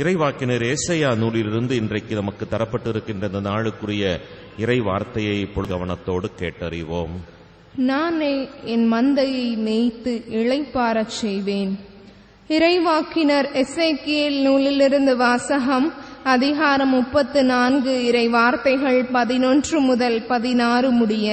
இறைவாக்கினர் ஏசையா நூலிலிருந்து இன்றைக்கு நமக்கு தரப்பட்டிருக்கின்ற இந்த நாளுக்குரிய இறை வார்த்தையை இப்பொழுது கவனத்தோடு கேட்டறிவோம் நானே என் மந்தையை மேய்த்து இளைப்பாரச் செய்வேன் இறைவாக்கினர் எசேக்கியேல் நூலிலிருந்து வாசகம் அதிகாரம் முப்பத்து நான்கு இறை வார்த்தைகள் பதினொன்று முதல் பதினாறு முடிய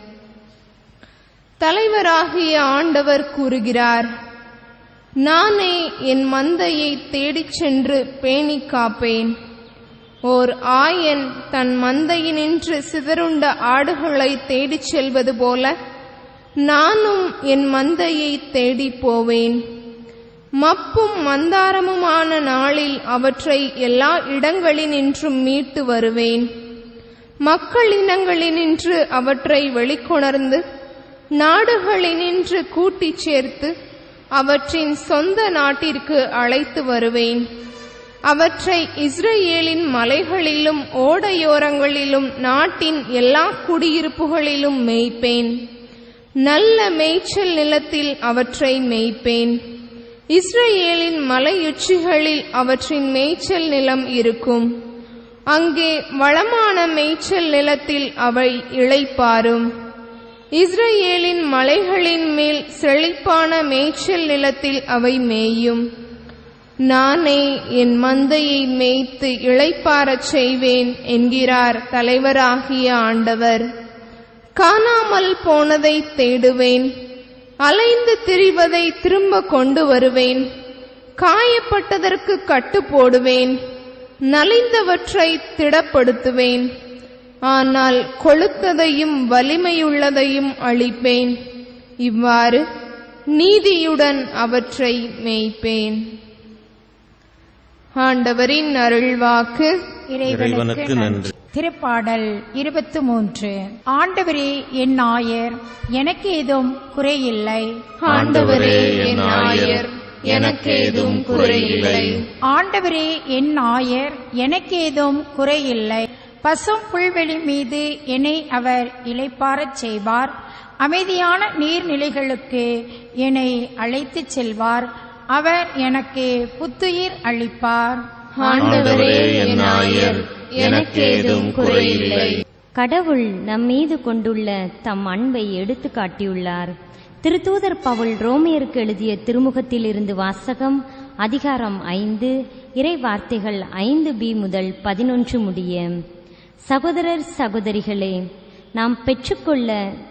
தலைவராகிய ஆண்டவர் கூறுகிறார் நானே என் மந்தையை தேடிச் சென்று பேணிக் காப்பேன் ஓர் ஆயன் தன் மந்தையினின்று சிதறுண்ட ஆடுகளை தேடிச் செல்வது போல நானும் என் மந்தையை தேடிப் போவேன் மப்பும் மந்தாரமுமான நாளில் அவற்றை எல்லா இடங்களினின்றும் மீட்டு வருவேன் மக்களினங்களினின்று அவற்றை வெளிக்கொணர்ந்து நாடுகளினின்று கூட்டிச் சேர்த்து அவற்றின் சொந்த நாட்டிற்கு அழைத்து வருவேன் அவற்றை இஸ்ரேலின் மலைகளிலும் ஓடையோரங்களிலும் நாட்டின் எல்லா குடியிருப்புகளிலும் மேய்ப்பேன் நல்ல மேய்ச்சல் நிலத்தில் அவற்றை மேய்ப்பேன் இஸ்ரேலின் மலையுச்சிகளில் அவற்றின் மேய்ச்சல் நிலம் இருக்கும் அங்கே வளமான மேய்ச்சல் நிலத்தில் அவை இளைப்பாரும் இஸ்ரேலின் மலைகளின் மேல் செழிப்பான மேய்ச்சல் நிலத்தில் அவை மேயும் நானே என் மந்தையை மேய்த்து இளைப்பாரச் செய்வேன் என்கிறார் தலைவராகிய ஆண்டவர் காணாமல் போனதை தேடுவேன் அலைந்து திரிவதை திரும்ப கொண்டு வருவேன் காயப்பட்டதற்கு கட்டு போடுவேன் நலிந்தவற்றை திடப்படுத்துவேன் ஆனால் கொழுத்ததையும் வலிமையுள்ளதையும் அழிப்பேன் இவ்வாறு நீதியுடன் அவற்றை மேய்ப்பேன் ஆண்டவரின் அருள்வாக்கு இறைவனுக்கு நன்றி திருப்பாடல் இருபத்து மூன்று ஆண்டவரே என் நாயர் எனக்கு ஏதும் குறையில்லை ஆண்டவரே என் நாயர் எனக்கேதும் குறையில்லை ஆண்டவரே என் நாயர் எனக்கு ஏதும் குறையில்லை பசும் புல்வெளி மீது என்னை அவர் இளைப்பாரச் செய்வார் அமைதியான நீர்நிலைகளுக்கு என்னை அழைத்துச் செல்வார் அவர் எனக்கு புத்துயிர் அளிப்பார் ஆண்டவரே என் நாயர் எனக்கேதும் குறையில்லை கடவுள் நம் மீது கொண்டுள்ள தம் அன்பை எடுத்து காட்டியுள்ளார் திருத்தூதர் பவுல் ரோமியருக்கு எழுதிய திருமுகத்திலிருந்து வாசகம் அதிகாரம் ஐந்து இறை வார்த்தைகள் ஐந்து பி முதல் பதினொன்று முடிய சகோதரர் சகோதரிகளே நாம் பெற்றுக்கொள்ள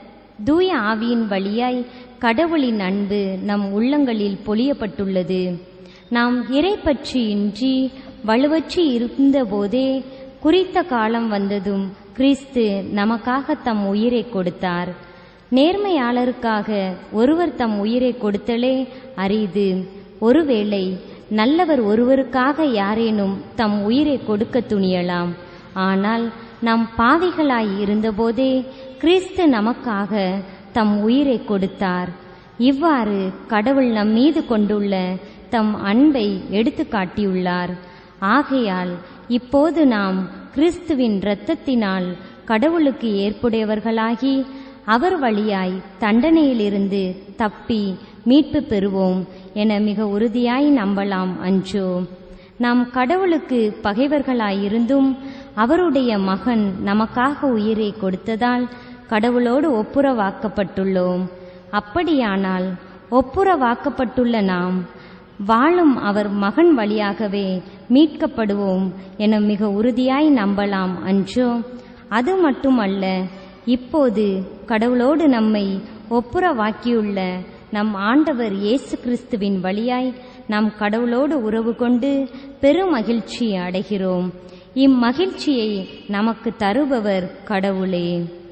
தூய ஆவியின் வழியாய் கடவுளின் அன்பு நம் உள்ளங்களில் பொழியப்பட்டுள்ளது நாம் இறை பற்றியின்றி வலுவற்றி இருந்தபோதே குறித்த காலம் வந்ததும் கிறிஸ்து நமக்காக தம் உயிரை கொடுத்தார் நேர்மையாளருக்காக ஒருவர் தம் உயிரை கொடுத்தலே அரிது ஒருவேளை நல்லவர் ஒருவருக்காக யாரேனும் தம் உயிரை கொடுக்க துணியலாம் ஆனால் நாம் பாவிகளாய் இருந்தபோதே கிறிஸ்து நமக்காக தம் உயிரை கொடுத்தார் இவ்வாறு கடவுள் நம் மீது கொண்டுள்ள தம் அன்பை எடுத்து காட்டியுள்ளார் ஆகையால் இப்போது நாம் கிறிஸ்துவின் இரத்தத்தினால் கடவுளுக்கு ஏற்புடையவர்களாகி அவர் வழியாய் தண்டனையிலிருந்து தப்பி மீட்பு பெறுவோம் என மிக உறுதியாய் நம்பலாம் அன்றோ நாம் கடவுளுக்கு பகைவர்களாயிருந்தும் அவருடைய மகன் நமக்காக உயிரை கொடுத்ததால் கடவுளோடு ஒப்புரவாக்கப்பட்டுள்ளோம் அப்படியானால் ஒப்புரவாக்கப்பட்டுள்ள நாம் வாழும் அவர் மகன் வழியாகவே மீட்கப்படுவோம் என மிக உறுதியாய் நம்பலாம் அன்றோ அது மட்டுமல்ல இப்போது கடவுளோடு நம்மை ஒப்புரவாக்கியுள்ள நம் ஆண்டவர் இயேசு கிறிஸ்துவின் வழியாய் நாம் கடவுளோடு உறவு கொண்டு பெருமகிழ்ச்சி அடைகிறோம் இம்மகிழ்ச்சியை நமக்கு தருபவர் கடவுளே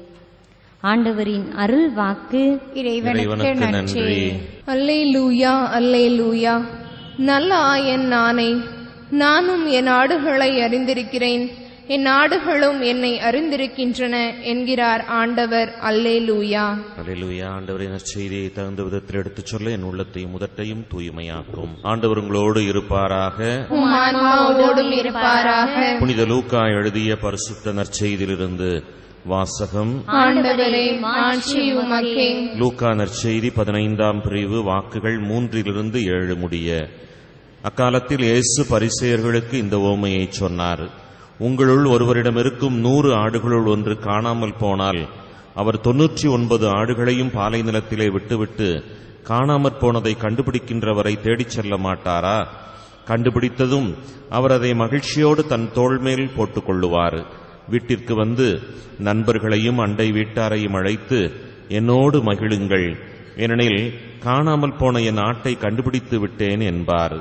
ஆண்டவரின் அருள் வாக்கு இறைவனுக்கு இறைவனுக்கு நன்றி நன்றி அல்லே லூயா அல்லே லூயா நல்ல ஆயன் நானே நானும் என் ஆடுகளை அறிந்திருக்கிறேன் என் ஆடுகளும் என்னை அறிந்திருக்கின்றன என்கிறார் ஆண்டவர் அல்லே லூயா அல்லேலூயா ஆண்டவரின் நற்செய்தியை தகுந்த விதத்தில் எடுத்துச் சொல்ல என் உள்ளத்தையும் முதட்டையும் தூய்மையாக்கும் ஆண்டவர் உங்களோடு இருப்பாராக உம் ஆன்மாவோடும் இருப்பாராக புனித லூக்கா எழுதிய பரிசுத்த நற்செய்தியிலிருந்து வாசகம் ஆண்டவரே மாட்சி உமக்கே லூக்கா நற்செய்தி பதினைந்தாம் பிரிவு வாக்குகள் மூன்றிலிருந்து ஏழு முடிய அக்காலத்தில் இயேசு பரிசேயர்களுக்கு இந்த ஓமையை சொன்னார் உங்களுள் ஒருவரிடம் இருக்கும் நூறு ஆடுகளுள் ஒன்று காணாமல் போனால் அவர் தொன்னூற்றி ஒன்பது ஆடுகளையும் பாலை நிலத்திலே விட்டுவிட்டு காணாமற் போனதை கண்டுபிடிக்கின்றவரை தேடிச் செல்ல மாட்டாரா கண்டுபிடித்ததும் அவர் அதை மகிழ்ச்சியோடு தன் தோள் மேல் போட்டுக் கொள்ளுவார் வீட்டிற்கு வந்து நண்பர்களையும் அண்டை வீட்டாரையும் அழைத்து என்னோடு மகிழுங்கள் ஏனெனில் காணாமல் போன என் ஆட்டை கண்டுபிடித்து விட்டேன் என்பார்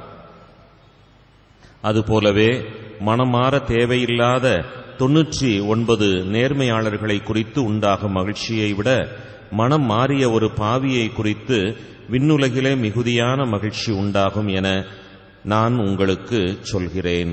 அதுபோலவே மனமாற தேவையில்லாத தொன்னூற்றி ஒன்பது நேர்மையாளர்களை குறித்து உண்டாகும் மகிழ்ச்சியை விட மனம் மாறிய ஒரு பாவியை குறித்து விண்ணுலகிலே மிகுதியான மகிழ்ச்சி உண்டாகும் என நான் உங்களுக்கு சொல்கிறேன்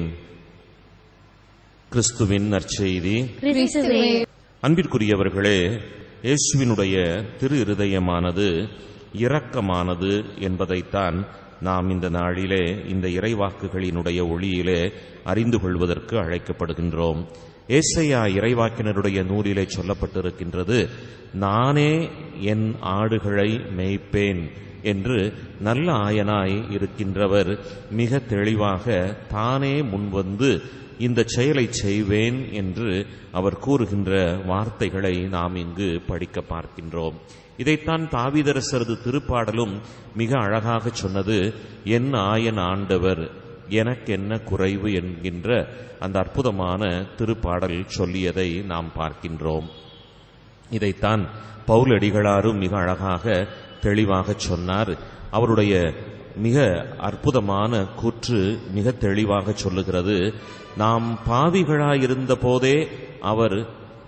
கிறிஸ்துவின் நற்செய்தி கிறிஸ்துவே அன்பிற்குரியவர்களே இயேசுவினுடைய திரு இருதயமானது இரக்கமானது என்பதைத்தான் நாம் இந்த நாளிலே இந்த இறைவாக்குகளினுடைய ஒளியிலே அறிந்து கொள்வதற்கு அழைக்கப்படுகின்றோம் ஏசையா இறைவாக்கினருடைய நூலிலே சொல்லப்பட்டிருக்கின்றது நானே என் ஆடுகளை மேய்ப்பேன் என்று நல்ல ஆயனாய் இருக்கின்றவர் மிக தெளிவாக தானே முன்வந்து இந்த செயலை செய்வேன் என்று அவர் கூறுகின்ற வார்த்தைகளை நாம் இங்கு படிக்க பார்க்கின்றோம் இதைத்தான் தாவீதரசரது திருப்பாடலும் மிக அழகாக சொன்னது என் ஆயன் ஆண்டவர் எனக்கென்ன குறைவு என்கின்ற அந்த அற்புதமான திருப்பாடல் சொல்லியதை நாம் பார்க்கின்றோம் இதைத்தான் பவுலடிகளாரும் மிக அழகாக தெளிவாக சொன்னார் அவருடைய மிக அற்புதமான கூற்று மிக தெளிவாக சொல்லுகிறது நாம் பாவிகளாயிருந்த போதே அவர்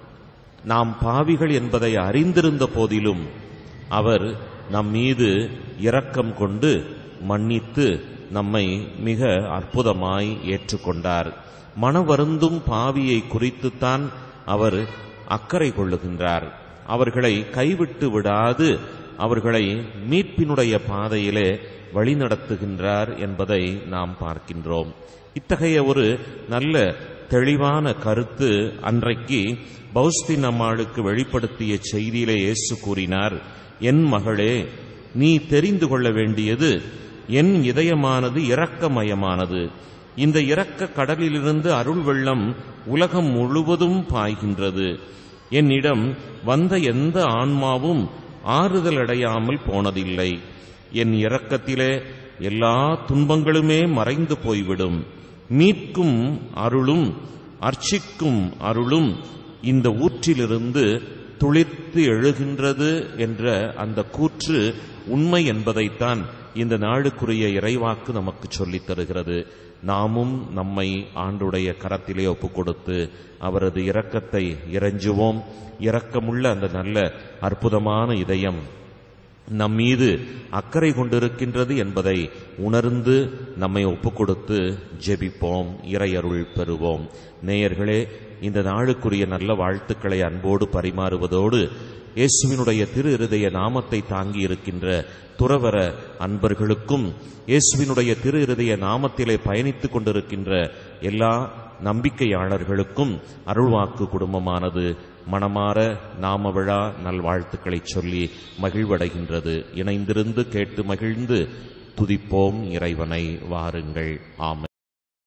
நாம் பாவிகள் என்பதை அறிந்திருந்த போதிலும் அவர் நம் மீது இரக்கம் கொண்டு மன்னித்து நம்மை மிக அற்புதமாய் ஏற்றுக்கொண்டார் மனவருந்தும் பாவியை குறித்துத்தான் அவர் அக்கறை கொள்ளுகின்றார் அவர்களை கைவிட்டு விடாது அவர்களை மீட்பினுடைய பாதையிலே வழிநடத்துகின்றார் என்பதை நாம் பார்க்கின்றோம் இத்தகைய ஒரு நல்ல தெளிவான கருத்து அன்றைக்கு பௌஸ்தின் அம்மாளுக்கு வெளிப்படுத்திய செய்தியிலே இயேசு கூறினார் என் மகளே நீ தெரிந்து கொள்ள வேண்டியது என் இதயமானது இரக்கமயமானது இந்த இரக்க கடலிலிருந்து அருள் வெள்ளம் உலகம் முழுவதும் பாய்கின்றது என்னிடம் வந்த எந்த ஆன்மாவும் ஆறுதல் அடையாமல் போனதில்லை என் இரக்கத்திலே எல்லா துன்பங்களுமே மறைந்து போய்விடும் மீட்கும் அருளும் அர்ச்சிக்கும் அருளும் இந்த ஊற்றிலிருந்து துளிர்த்து எழுகின்றது என்ற அந்த கூற்று உண்மை என்பதைத்தான் இந்த நாளுக்குரிய இறைவாக்கு நமக்கு சொல்லித் தருகிறது நாமும் நம்மை ஆண்டுடைய கரத்திலே ஒப்புக் கொடுத்து அவரது இரக்கத்தை இறைஞ்சுவோம் இரக்கமுள்ள அந்த நல்ல அற்புதமான இதயம் நம் மீது அக்கறை கொண்டிருக்கின்றது என்பதை உணர்ந்து நம்மை ஒப்புக் கொடுத்து ஜெபிப்போம் இறையருள் பெறுவோம் நேயர்களே இந்த நாளுக்குரிய நல்ல வாழ்த்துக்களை அன்போடு பரிமாறுவதோடு இயேசுவினுடைய திரு இருதய நாமத்தை தாங்கி இருக்கின்ற துறவர அன்பர்களுக்கும் இயேசுவினுடைய திரு இருதய நாமத்திலே பயணித்துக் கொண்டிருக்கின்ற எல்லா நம்பிக்கையாளர்களுக்கும் அருள்வாக்கு குடும்பமானது மனமாற நாம விழா நல்வாழ்த்துக்களை சொல்லி மகிழ்வடைகின்றது இணைந்திருந்து கேட்டு மகிழ்ந்து துதிப்போம் இறைவனை வாருங்கள் ஆமென்